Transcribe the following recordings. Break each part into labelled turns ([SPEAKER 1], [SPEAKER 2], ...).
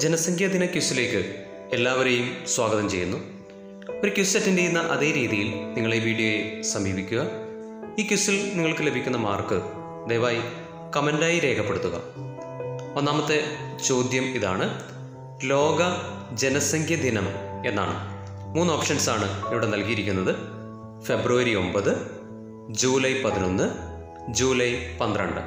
[SPEAKER 1] ജനസംഖ്യാ ദിന ക്വിസിലേക്ക് എല്ലാവരെയും സ്വാഗതം ചെയ്യുന്നു ഒരു ക്വിസ് അറ്റൻഡ് ചെയ്യുന്ന അതേ രീതിയിൽ നിങ്ങൾ ഈ വീഡിയോയെ സമീപിക്കുക ഈ ക്വിസിൽ നിങ്ങൾക്ക് ലഭിക്കുന്ന മാർക്ക് ദയവായി കമൻ്റായി രേഖപ്പെടുത്തുക ഒന്നാമത്തെ ചോദ്യം ഇതാണ് ലോക ജനസംഖ്യ ദിനം എന്നാണ് മൂന്ന് ഓപ്ഷൻസ് ആണ് ഇവിടെ നൽകിയിരിക്കുന്നത് ഫെബ്രുവരി ഒമ്പത് ജൂലൈ പതിനൊന്ന് ജൂലൈ പന്ത്രണ്ട്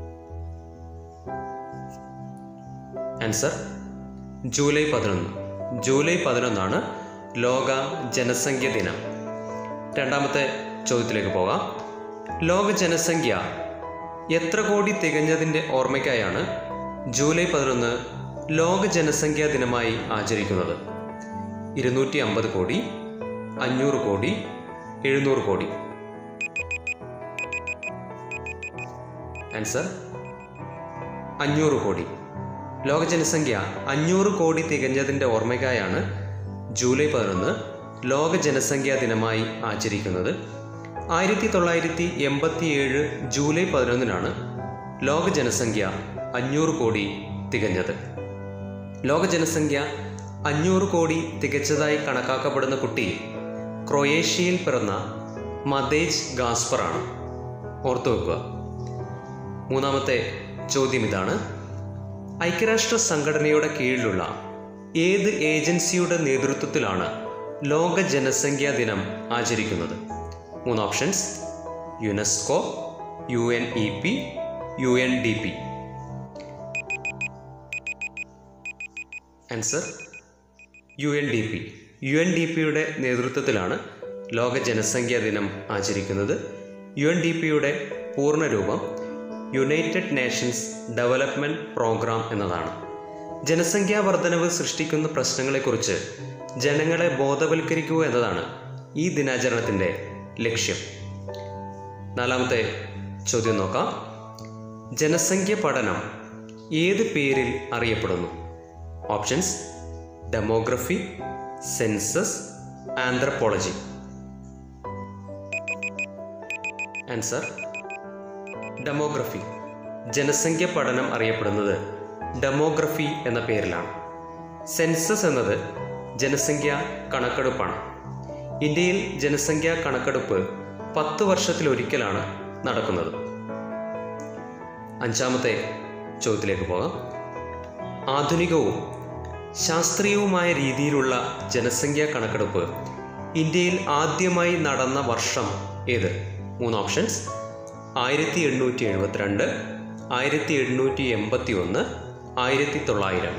[SPEAKER 1] ആൻസർ ജൂലൈ പതിനൊന്ന് ജൂലൈ പതിനൊന്നാണ് ലോക ജനസംഖ്യ ദിനം രണ്ടാമത്തെ ചോദ്യത്തിലേക്ക് പോകാം ലോക ജനസംഖ്യ എത്ര കോടി തികഞ്ഞതിൻ്റെ ഓർമ്മയ്ക്കായാണ് ജൂലൈ പതിനൊന്ന് ലോക ജനസംഖ്യാ ദിനമായി ആചരിക്കുന്നത് ഇരുന്നൂറ്റി അമ്പത് കോടി അഞ്ഞൂറ് കോടി എഴുന്നൂറ് കോടി ആൻസർ അഞ്ഞൂറ് കോടി ലോക ജനസംഖ്യ അഞ്ഞൂറ് കോടി തികഞ്ഞതിൻ്റെ ഓർമ്മയ്ക്കായാണ് ജൂലൈ പതിനൊന്ന് ലോക ജനസംഖ്യാ ദിനമായി ആചരിക്കുന്നത് ആയിരത്തി തൊള്ളായിരത്തി എൺപത്തി ഏഴ് ജൂലൈ പതിനൊന്നിനാണ് ലോക ജനസംഖ്യ അഞ്ഞൂറ് കോടി തികഞ്ഞത് ലോക ജനസംഖ്യ അഞ്ഞൂറ് കോടി തികച്ചതായി കണക്കാക്കപ്പെടുന്ന കുട്ടി ക്രൊയേഷ്യയിൽ പിറന്ന മതേജ് ഗാസ്പറാണ് ഓർത്തു വെക്കുക മൂന്നാമത്തെ ചോദ്യം ഇതാണ് ഐക്യരാഷ്ട്ര സംഘടനയുടെ കീഴിലുള്ള ഏത് ഏജൻസിയുടെ നേതൃത്വത്തിലാണ് ലോക ജനസംഖ്യാ ദിനം ആചരിക്കുന്നത് മൂന്ന് options UNESCO U N E P U N D P answer U N D P U N D പിയുടെ നേതൃത്വത്തിലാണ് ലോക ജനസംഖ്യാ ദിനം ആചരിക്കുന്നത് യു എൻ ഡി പിയുടെ പൂർണ്ണരൂപം യുണൈറ്റഡ് നേഷൻസ് ഡെവലപ്മെൻറ്റ് പ്രോഗ്രാം എന്നതാണ് ജനസംഖ്യാ വർധനവ് സൃഷ്ടിക്കുന്ന പ്രശ്നങ്ങളെക്കുറിച്ച് ജനങ്ങളെ ബോധവൽക്കരിക്കുക എന്നതാണ് ഈ ദിനാചരണത്തിൻ്റെ ലക്ഷ്യം നാലാമത്തെ ചോദ്യം നോക്കാം ജനസംഖ്യ പഠനം ഏത് പേരിൽ അറിയപ്പെടുന്നു options demography census anthropology answer demography ജനസംഖ്യ പഠനം അറിയപ്പെടുന്നത് ഡെമോഗ്രഫി എന്ന പേരിലാണ് സെൻസസ് എന്നത് ജനസംഖ്യ കണക്കെടുപ്പാണ് ഇന്ത്യയിൽ ജനസംഖ്യാ കണക്കെടുപ്പ് പത്ത് വർഷത്തിലൊരിക്കലാണ് നടക്കുന്നത് അഞ്ചാമത്തെ ചോദ്യത്തിലേക്ക് പോകാം ആധുനികവും ശാസ്ത്രീയവുമായ രീതിയിലുള്ള ജനസംഖ്യാ കണക്കെടുപ്പ് ഇന്ത്യയിൽ ആദ്യമായി നടന്ന വർഷം ഏത് മൂന്ന് ഓപ്ഷൻസ് ആയിരത്തി എണ്ണൂറ്റി എഴുപത്തിരണ്ട് ആയിരത്തി എണ്ണൂറ്റി എൺപത്തി ഒന്ന് ആയിരത്തി തൊള്ളായിരം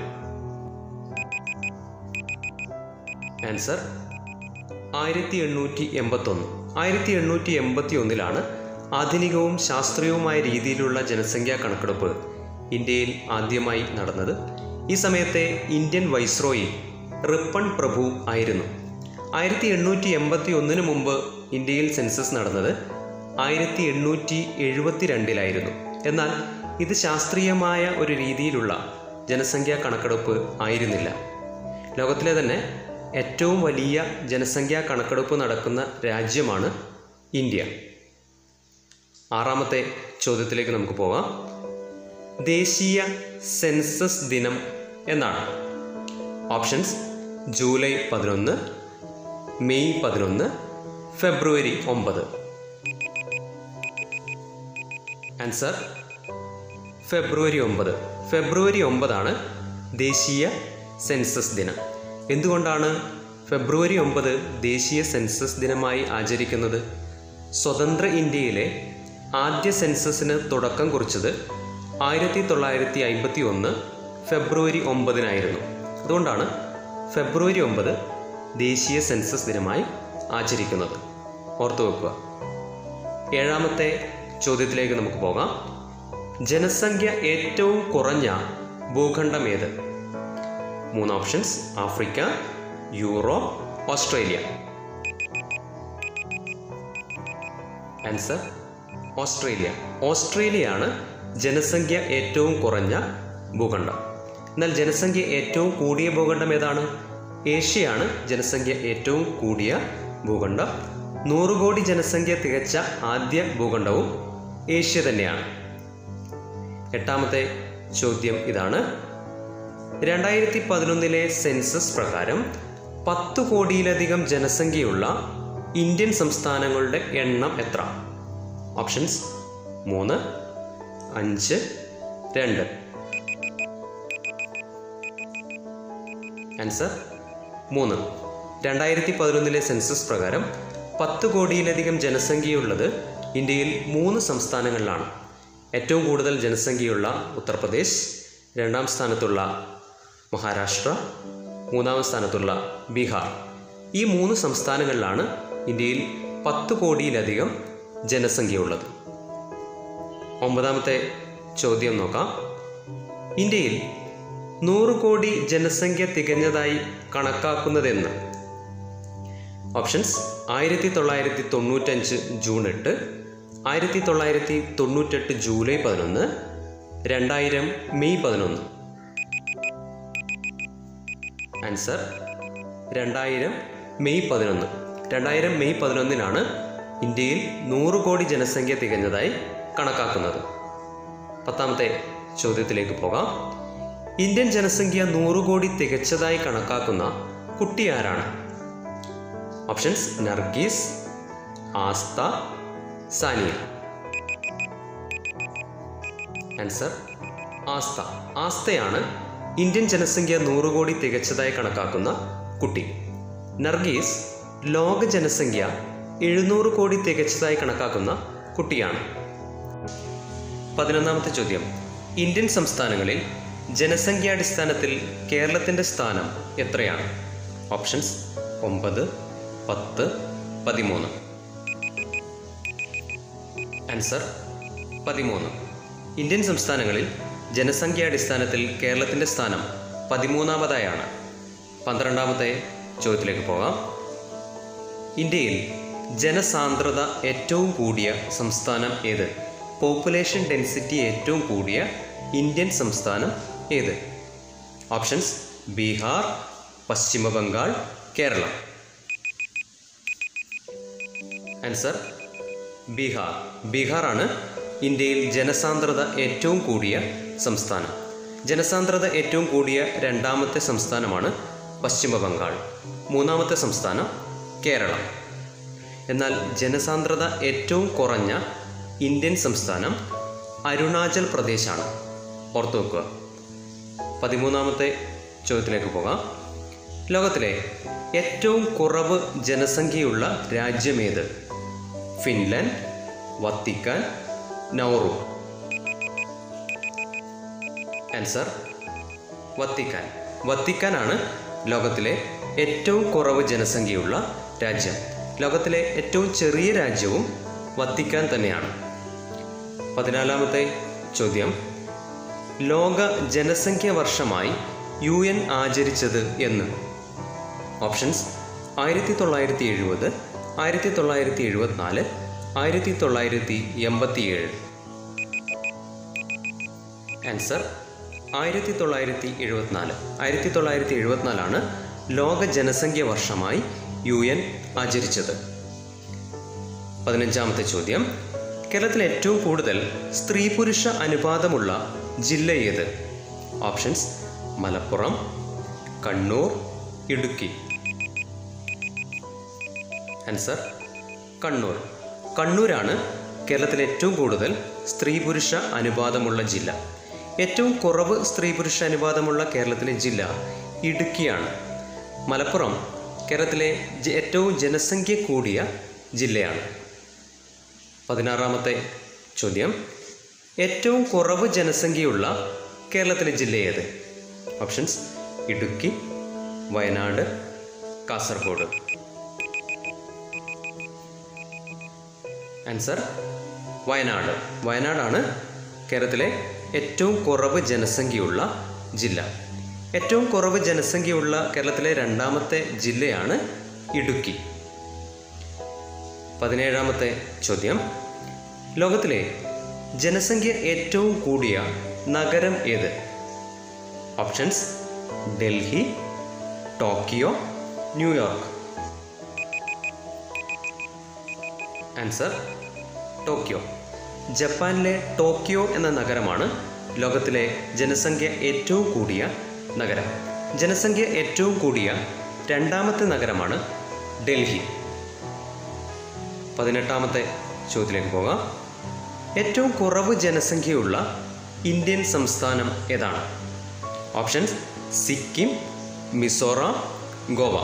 [SPEAKER 1] ആൻസർ ആയിരത്തി എണ്ണൂറ്റി എൺപത്തൊന്ന് ആയിരത്തി എണ്ണൂറ്റി എൺപത്തി ഒന്നിലാണ് ആധുനികവും ശാസ്ത്രീയവുമായ രീതിയിലുള്ള ജനസംഖ്യാ കണക്കെടുപ്പ് ഇന്ത്യയിൽ ആദ്യമായി നടന്നത് ഈ സമയത്തെ ഇന്ത്യൻ വൈസ്രോയി റിപ്പൺ പ്രഭു ആയിരുന്നു ആയിരത്തി എണ്ണൂറ്റി എൺപത്തി ഒന്നിന് മുമ്പ് ഇന്ത്യയിൽ സെൻസസ് നടന്നത് ആയിരത്തി എണ്ണൂറ്റി എഴുപത്തി രണ്ടിലായിരുന്നു എന്നാൽ ഇത് ശാസ്ത്രീയമായ ഒരു രീതിയിലുള്ള ജനസംഖ്യാ കണക്കെടുപ്പ് ആയിരുന്നില്ല ലോകത്തിലെ തന്നെ ഏറ്റവും വലിയ ജനസംഖ്യാ കണക്കെടുപ്പ് നടക്കുന്ന രാജ്യമാണ് ഇന്ത്യ ആറാമത്തെ ചോദ്യത്തിലേക്ക് നമുക്ക് പോകാം ദേശീയ സെൻസസ് ദിനം എന്നാണ് ഓപ്ഷൻസ് ജൂലൈ പതിനൊന്ന് മെയ് പതിനൊന്ന് ഫെബ്രുവരി ഒമ്പത് ആൻസർ ഫെബ്രുവരി ഒമ്പത് ഫെബ്രുവരി ഒമ്പതാണ് ദേശീയ സെൻസസ് ദിനം എന്തുകൊണ്ടാണ് ഫെബ്രുവരി ഒമ്പത് ദേശീയ സെൻസസ് ദിനമായി ആചരിക്കുന്നത് സ്വതന്ത്ര ഇന്ത്യയിലെ ആദ്യ സെൻസസിന് തുടക്കം കുറിച്ചത് ആയിരത്തി തൊള്ളായിരത്തി അമ്പത്തി ഒന്ന് ഫെബ്രുവരി ഒമ്പതിനായിരുന്നു അതുകൊണ്ടാണ് ഫെബ്രുവരി ഒമ്പത് ദേശീയ സെൻസസ് ദിനമായി ആചരിക്കുന്നത് ഓർത്തു വെക്കുക ഏഴാമത്തെ ചോദ്യത്തിലേക്ക് നമുക്ക് പോകാം ജനസംഖ്യ ഏറ്റവും കുറഞ്ഞ ഭൂഖണ്ഡം ഏത് മൂന്ന് options Africa Europe Australia answer Australia ഓസ്ട്രേലിയയാണ് ജനസംഖ്യ ഏറ്റവും കുറഞ്ഞ ഭൂഖണ്ഡം എന്നാൽ ജനസംഖ്യ ഏറ്റവും കൂടിയ ഭൂഖണ്ഡം ഏതാണ് ഏഷ്യയാണ് ജനസംഖ്യ ഏറ്റവും കൂടിയ ഭൂഖണ്ഡം നൂറ് കോടി ജനസംഖ്യ തികച്ച ആദ്യ ഭൂഖണ്ഡവും ഏഷ്യ തന്നെയാണ് എട്ടാമത്തെ ചോദ്യം ഇതാണ് രണ്ടായിരത്തി പതിനൊന്നിലെ സെൻസസ് പ്രകാരം പത്ത് കോടിയിലധികം ജനസംഖ്യയുള്ള ഇന്ത്യൻ സംസ്ഥാനങ്ങളുടെ എണ്ണം എത്ര ഓപ്ഷൻസ് മൂന്ന് അഞ്ച് രണ്ട് ആൻസർ മൂന്ന് രണ്ടായിരത്തി പതിനൊന്നിലെ സെൻസസ് പ്രകാരം പത്ത് കോടിയിലധികം ജനസംഖ്യയുള്ളത് ഇന്ത്യയിൽ മൂന്ന് സംസ്ഥാനങ്ങളിലാണ് ഏറ്റവും കൂടുതൽ ജനസംഖ്യയുള്ള ഉത്തർപ്രദേശ് രണ്ടാം സ്ഥാനത്തുള്ള മഹാരാഷ്ട്ര മൂന്നാം സ്ഥാനത്തുള്ള ബീഹാർ ഈ മൂന്ന് സംസ്ഥാനങ്ങളിലാണ് ഇന്ത്യയിൽ പത്ത് കോടിയിലധികം ജനസംഖ്യയുള്ളത് ഒമ്പതാമത്തെ ചോദ്യം നോക്കാം ഇന്ത്യയിൽ നൂറ് കോടി ജനസംഖ്യ തികഞ്ഞതായി കണക്കാക്കുന്നതെന്ന് ഓപ്ഷൻസ് ആയിരത്തി തൊള്ളായിരത്തി തൊണ്ണൂറ്റഞ്ച് ജൂൺ എട്ട് ആയിരത്തി തൊള്ളായിരത്തി തൊണ്ണൂറ്റെട്ട് ജൂലൈ പതിനൊന്ന് രണ്ടായിരം മെയ് പതിനൊന്ന് ആൻസർ രണ്ടായിരം മെയ് പതിനൊന്ന് രണ്ടായിരം മെയ് പതിനൊന്നിനാണ് ഇന്ത്യയിൽ നൂറ് കോടി ജനസംഖ്യ തികഞ്ഞതായി കണക്കാക്കുന്നത് പത്താമത്തെ ചോദ്യത്തിലേക്ക് പോകാം ഇന്ത്യൻ ജനസംഖ്യ നൂറ് കോടി തികച്ചതായി കണക്കാക്കുന്ന കുട്ടി ആരാണ് ഓപ്ഷൻസ് നർഗീസ് ആസ്ത സാനിയ ആൻസർ ആസ്ത ആസ്തയാണ് ഇന്ത്യൻ ജനസംഖ്യ നൂറ് കോടി തികച്ചതായി കണക്കാക്കുന്ന കുട്ടി നർഗീസ് ലോക ജനസംഖ്യ എഴുന്നൂറ് കോടി തികച്ചതായി കണക്കാക്കുന്ന കുട്ടിയാണ് പതിനൊന്നാമത്തെ ചോദ്യം ഇന്ത്യൻ സംസ്ഥാനങ്ങളിൽ ജനസംഖ്യാടിസ്ഥാനത്തിൽ കേരളത്തിൻ്റെ സ്ഥാനം എത്രയാണ് ഓപ്ഷൻസ് ഒമ്പത് പത്ത് പതിമൂന്ന് ആൻസർ പതിമൂന്ന് ഇന്ത്യൻ സംസ്ഥാനങ്ങളിൽ ജനസംഖ്യാടിസ്ഥാനത്തിൽ കേരളത്തിൻ്റെ സ്ഥാനം പതിമൂന്നാമതായാണ് പന്ത്രണ്ടാമത്തെ ചോദ്യത്തിലേക്ക് പോകാം ഇന്ത്യയിൽ ജനസാന്ദ്രത ഏറ്റവും കൂടിയ സംസ്ഥാനം ഏത് പോപ്പുലേഷൻ ഡെൻസിറ്റി ഏറ്റവും കൂടിയ ഇന്ത്യൻ സംസ്ഥാനം ഏത് ഓപ്ഷൻസ് ബീഹാർ പശ്ചിമ ബംഗാൾ കേരളം ആൻസർ ബീഹാർ ബീഹാറാണ് ഇന്ത്യയിൽ ജനസാന്ദ്രത ഏറ്റവും കൂടിയ സംസ്ഥാനം ജനസാന്ദ്രത ഏറ്റവും കൂടിയ രണ്ടാമത്തെ സംസ്ഥാനമാണ് പശ്ചിമ ബംഗാൾ മൂന്നാമത്തെ സംസ്ഥാനം കേരളം എന്നാൽ ജനസാന്ദ്രത ഏറ്റവും കുറഞ്ഞ ഇന്ത്യൻ സംസ്ഥാനം അരുണാചൽ പ്രദേശാണ് ഓർത്തു വെക്കുക പതിമൂന്നാമത്തെ ചോദ്യത്തിലേക്ക് പോകാം ലോകത്തിലെ ഏറ്റവും കുറവ് ജനസംഖ്യയുള്ള രാജ്യമേത് Finland Vatican Nauru answer Vatican വത്തിക്കാനാണ് ലോകത്തിലെ ഏറ്റവും കുറവ് ജനസംഖ്യയുള്ള രാജ്യം ലോകത്തിലെ ഏറ്റവും ചെറിയ രാജ്യവും വത്തിക്കാൻ തന്നെയാണ് പതിനാലാമത്തെ ചോദ്യം ലോക ജനസംഖ്യ വർഷമായി യു എൻ ആചരിച്ചത് എന്ന് ഓപ്ഷൻസ് ആയിരത്തി തൊള്ളായിരത്തി എഴുപത് ആയിരത്തി തൊള്ളായിരത്തി എഴുപത്തിനാല് ആയിരത്തി തൊള്ളായിരത്തി എൺപത്തിയേഴ് ആൻസർ ആയിരത്തി തൊള്ളായിരത്തി എഴുപത്തിനാല് ആയിരത്തി തൊള്ളായിരത്തി എഴുപത്തിനാലാണ് ലോക ജനസംഖ്യ വർഷമായി യു എൻ ആചരിച്ചത് പതിനഞ്ചാമത്തെ ചോദ്യം കേരളത്തിൽ ഏറ്റവും കൂടുതൽ സ്ത്രീ പുരുഷ അനുപാതമുള്ള ജില്ല ഏത് ഓപ്ഷൻസ് മലപ്പുറം കണ്ണൂർ ഇടുക്കി ആൻസർ കണ്ണൂർ കണ്ണൂരാണ് കേരളത്തിലെ ഏറ്റവും കൂടുതൽ സ്ത്രീ പുരുഷ അനുപാതമുള്ള ജില്ല ഏറ്റവും കുറവ് സ്ത്രീ പുരുഷ അനുപാതമുള്ള കേരളത്തിലെ ജില്ല ഇടുക്കിയാണ് മലപ്പുറം കേരളത്തിലെ ജ- ഏറ്റവും ജനസംഖ്യ കൂടിയ ജില്ലയാണ് പതിനാറാമത്തെ ചോദ്യം ഏറ്റവും കുറവ് ജനസംഖ്യയുള്ള കേരളത്തിലെ ജില്ല ഏത് ഓപ്ഷൻസ് ഇടുക്കി വയനാട് കാസർഗോഡ് ആൻസർ വയനാട് വയനാടാണ് കേരളത്തിലെ ഏറ്റവും കുറവ് ജനസംഖ്യയുള്ള ജില്ല ഏറ്റവും കുറവ് ജനസംഖ്യയുള്ള കേരളത്തിലെ രണ്ടാമത്തെ ജില്ലയാണ് ഇടുക്കി പതിനേഴാമത്തെ ചോദ്യം ലോകത്തിലെ ജനസംഖ്യ ഏറ്റവും കൂടിയ നഗരം ഏത് options Delhi Tokyo New York answer Tokyo ജപ്പാനിലെ ടോക്കിയോ എന്ന നഗരമാണ് ലോകത്തിലെ ജനസംഖ്യ ഏറ്റവും കൂടിയ നഗരം ജനസംഖ്യ ഏറ്റവും കൂടിയ രണ്ടാമത്തെ നഗരമാണ് ഡൽഹി പതിനെട്ടാമത്തെ ചോദ്യത്തിലേക്ക് പോകാം ഏറ്റവും കുറവ് ജനസംഖ്യയുള്ള ഇന്ത്യൻ സംസ്ഥാനം ഏതാണ് ഓപ്ഷൻസ് സിക്കിം മിസോറാം ഗോവ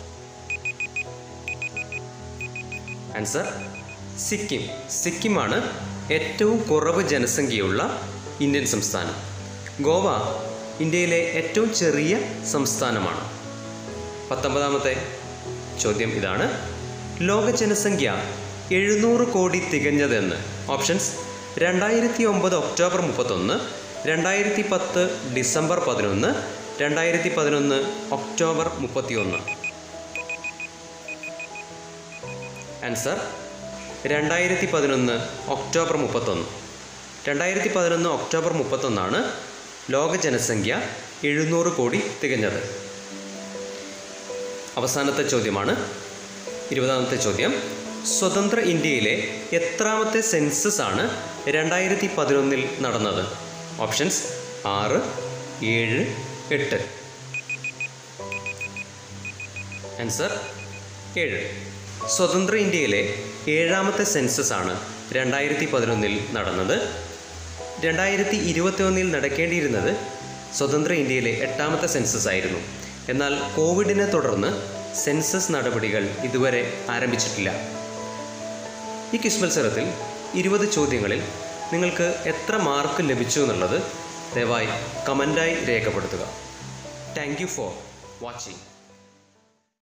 [SPEAKER 1] ആൻസർ സിക്കിം സിക്കിമാണ് ഏറ്റവും കുറവ് ജനസംഖ്യയുള്ള ഇന്ത്യൻ സംസ്ഥാനം ഗോവ ഇന്ത്യയിലെ ഏറ്റവും ചെറിയ സംസ്ഥാനമാണ് പത്തൊമ്പതാമത്തെ ചോദ്യം ഇതാണ് ലോക ജനസംഖ്യ എഴുന്നൂറ് കോടി തികഞ്ഞതെന്ന് ഓപ്ഷൻസ് രണ്ടായിരത്തി ഒമ്പത് ഒക്ടോബർ മുപ്പത്തൊന്ന് രണ്ടായിരത്തി പത്ത് ഡിസംബർ പതിനൊന്ന് രണ്ടായിരത്തി പതിനൊന്ന് ഒക്ടോബർ മുപ്പത്തിയൊന്ന് ആൻസർ രണ്ടായിരത്തി പതിനൊന്ന് ഒക്ടോബർ മുപ്പത്തൊന്ന് രണ്ടായിരത്തി പതിനൊന്ന് ഒക്ടോബർ മുപ്പത്തൊന്നാണ് ലോക ജനസംഖ്യ എഴുന്നൂറ് കോടി തികഞ്ഞത് അവസാനത്തെ ചോദ്യമാണ് ഇരുപതാമത്തെ ചോദ്യം സ്വതന്ത്ര ഇന്ത്യയിലെ എത്രാമത്തെ സെൻസസ് ആണ് രണ്ടായിരത്തി പതിനൊന്നിൽ നടന്നത് ഓപ്ഷൻസ് ആറ് ഏഴ് എട്ട് ആൻസർ ഏഴ് സ്വതന്ത്ര ഇന്ത്യയിലെ ഏഴാമത്തെ സെൻസസ് ആണ് രണ്ടായിരത്തി പതിനൊന്നിൽ നടന്നത് രണ്ടായിരത്തി ഇരുപത്തി ഒന്നിൽ നടക്കേണ്ടിയിരുന്നത് സ്വതന്ത്ര ഇന്ത്യയിലെ എട്ടാമത്തെ സെൻസസ് ആയിരുന്നു എന്നാൽ കോവിഡിനെ തുടർന്ന് സെൻസസ് നടപടികൾ ഇതുവരെ ആരംഭിച്ചിട്ടില്ല ഈ ക്വിസ് മത്സരത്തിൽ ഇരുപത് ചോദ്യങ്ങളിൽ നിങ്ങൾക്ക് എത്ര മാർക്ക് ലഭിച്ചു എന്നുള്ളത് ദയവായി കമൻ്റായി രേഖപ്പെടുത്തുക താങ്ക് യു ഫോർ വാച്ചിങ്